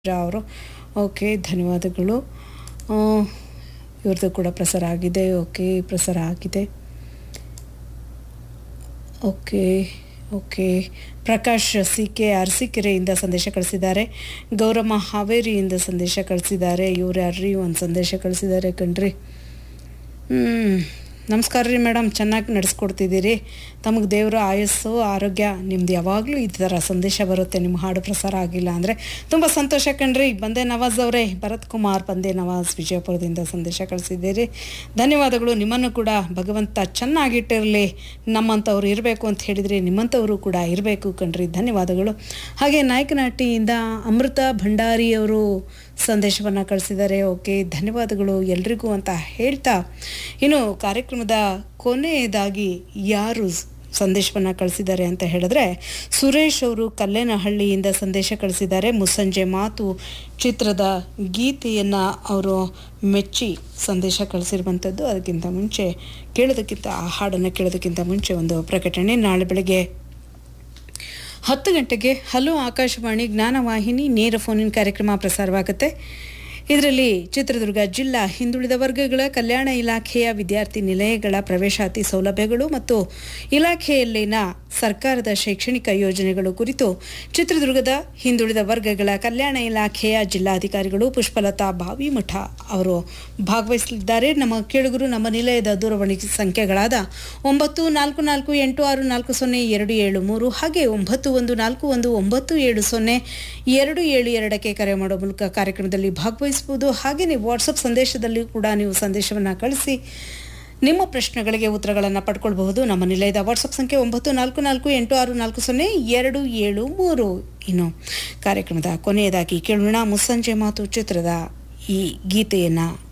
ಅವರು ಓಕೆ ಧನ್ಯವಾದಗಳು ಆ, ಇವ್ರದ್ದು ಕೂಡ ಪ್ರಸಾರ ಆಗಿದೆ ಓಕೆ ಪ್ರಸಾರ ಆಗಿದೆ okay okay Prakash C K ಅರಸೀಕೆರೆಯಿಂದ ಸಂದೇಶ ಕಳಿಸಿದ್ದಾರೆ ಗೌರಮ್ಮ ಹಾವೇರಿಯಿಂದ ಸಂದೇಶ ಕಳಿಸಿದ್ದಾರೆ ಇವ್ರು ಯಾರ್ರಿ ಒಂದು ಸಂದೇಶ ಕಳಿಸಿದ್ದಾರೆ ಕಣ್ರಿ ಹ್ಞೂ ನಮಸ್ಕಾರ ರೀ ಮೇಡಮ್ ಚೆನ್ನಾಗಿ ನಡೆಸ್ಕೊಡ್ತಿದ್ದೀರಿ ತಮಗೆ ದೇವರು ಆಯಸ್ಸು ಆರೋಗ್ಯ ನಿಮ್ದು ಯಾವಾಗಲೂ ಈ ಥರ ಸಂದೇಶ ಬರುತ್ತೆ ನಿಮ್ಮ ಹಾಡು ಪ್ರಸಾರ ಆಗಿಲ್ಲ ಅಂದರೆ ತುಂಬ ಸಂತೋಷ ಕಣ್ರಿ ಬಂದೆ ನವಾಜ್ ಅವರೇ ಭರತ್ ಕುಮಾರ್ ಬಂದೆ ನವಾಜ್ ವಿಜಯಪುರದಿಂದ ಸಂದೇಶ ಕಳಿಸಿದ್ದೀರಿ ಧನ್ಯವಾದಗಳು ನಿಮ್ಮನ್ನು ಕೂಡ ಭಗವಂತ ಚೆನ್ನಾಗಿಟ್ಟಿರಲಿ ನಮ್ಮಂಥವ್ರು ಇರಬೇಕು ಅಂತ ಹೇಳಿದರೆ ನಿಮ್ಮಂಥವರು ಕೂಡ ಇರಬೇಕು ಕಣ್ರಿ ಧನ್ಯವಾದಗಳು ಹಾಗೆ ನಾಯಕನಹಟ್ಟಿಯಿಂದ ಅಮೃತ ಭಂಡಾರಿ ಅವರು ಸಂದೇಶವನ್ನು ಕಳಿಸಿದ್ದಾರೆ ಓಕೆ ಧನ್ಯವಾದಗಳು ಎಲ್ರಿಗೂ ಅಂತ ಹೇಳ್ತಾ ಇನ್ನು ಕಾರ್ಯಕ್ರಮದ ಕೊನೆಯದಾಗಿ ಯಾರು ಸಂದೇಶವನ್ನು ಕಳಿಸಿದ್ದಾರೆ ಅಂತ ಹೇಳಿದ್ರೆ ಸುರೇಶ್ ಅವರು ಕಲ್ಲೇನಹಳ್ಳಿಯಿಂದ ಸಂದೇಶ ಕಳಿಸಿದ್ದಾರೆ ಮುಸ್ಸಂಜೆ ಮಾತು ಚಿತ್ರದ ಗೀತೆಯನ್ನು ಅವರು ಮೆಚ್ಚಿ ಸಂದೇಶ ಕಳಿಸಿರುವಂಥದ್ದು ಅದಕ್ಕಿಂತ ಮುಂಚೆ ಕೇಳೋದಕ್ಕಿಂತ ಆ ಹಾಡನ್ನು ಕೇಳೋದಕ್ಕಿಂತ ಮುಂಚೆ ಒಂದು ಪ್ರಕಟಣೆ ನಾಳೆ ಬೆಳಗ್ಗೆ ಹತ್ತು ಗಂಟೆಗೆ ಹಲೋ ಆಕಾಶವಾಣಿ ಜ್ಞಾನವಾಹಿನಿ ನೇರ ಫೋನಿನ ಕಾರ್ಯಕ್ರಮ ಪ್ರಸಾರವಾಗುತ್ತೆ ಇದರಲ್ಲಿ ಚಿತ್ರದುರ್ಗ ಜಿಲ್ಲಾ ಹಿಂದುಳಿದ ವರ್ಗಗಳ ಕಲ್ಯಾಣ ಇಲಾಖೆಯ ವಿದ್ಯಾರ್ಥಿ ನಿಲಯಗಳ ಪ್ರವೇಶಾತಿ ಸೌಲಭ್ಯಗಳು ಮತ್ತು ಇಲಾಖೆಯಲ್ಲಿನ ಸರ್ಕಾರದ ಶೈಕ್ಷಣಿಕ ಯೋಜನೆಗಳು ಕುರಿತು ಚಿತ್ರದುರ್ಗದ ಹಿಂದುಳಿದ ವರ್ಗಗಳ ಕಲ್ಯಾಣ ಇಲಾಖೆಯ ಜಿಲ್ಲಾಧಿಕಾರಿಗಳು ಪುಷ್ಪಲತಾ ಬಾವಿಮಠ ಅವರು ಭಾಗವಹಿಸಲಿದ್ದಾರೆ ನಮ್ಮ ಕೇಳುಗರು ನಮ್ಮ ನಿಲಯದ ದೂರವಾಣಿ ಸಂಖ್ಯೆಗಳಾದ ಒಂಬತ್ತು ನಾಲ್ಕು ನಾಲ್ಕು ಎಂಟು ಆರು ನಾಲ್ಕು ಸೊನ್ನೆ ಎರಡು ಏಳು ಮೂರು ಹಾಗೆ ಒಂಬತ್ತು ಒಂದು ನಾಲ್ಕು ಒಂದು ಒಂಬತ್ತು ಏಳು ಸೊನ್ನೆ ಎರಡು ಏಳು ಎರಡಕ್ಕೆ ಕರೆ ಮಾಡೋ ಮೂಲಕ ಕಾರ್ಯಕ್ರಮದಲ್ಲಿ ಭಾಗವಹಿಸಬಹುದು ಹಾಗೆಯೇ ವಾಟ್ಸಪ್ ಸಂದೇಶದಲ್ಲಿ ಕೂಡ ನೀವು ಸಂದೇಶವನ್ನು ಕಳಿಸಿ ನಿಮ್ಮ ಪ್ರಶ್ನೆಗಳಿಗೆ ಉತ್ತರಗಳನ್ನು ಪಡ್ಕೊಳ್ಬಹುದು ನಮ್ಮ ನಿಲಯದ ವಾಟ್ಸಪ್ ಸಂಖ್ಯೆ ಒಂಬತ್ತು ನಾಲ್ಕು ನಾಲ್ಕು ಎಂಟು ಆರು ನಾಲ್ಕು ಸೊನ್ನೆ ಎರಡು ಏಳು ಮೂರು ಇನ್ನು ಕಾರ್ಯಕ್ರಮದ ಕೊನೆಯದಾಗಿ ಕೇಳೋಣ ಮುಸ್ಸಂಜೆ ಮಾತು ಚಿತ್ರದ ಈ ಗೀತೆಯನ್ನು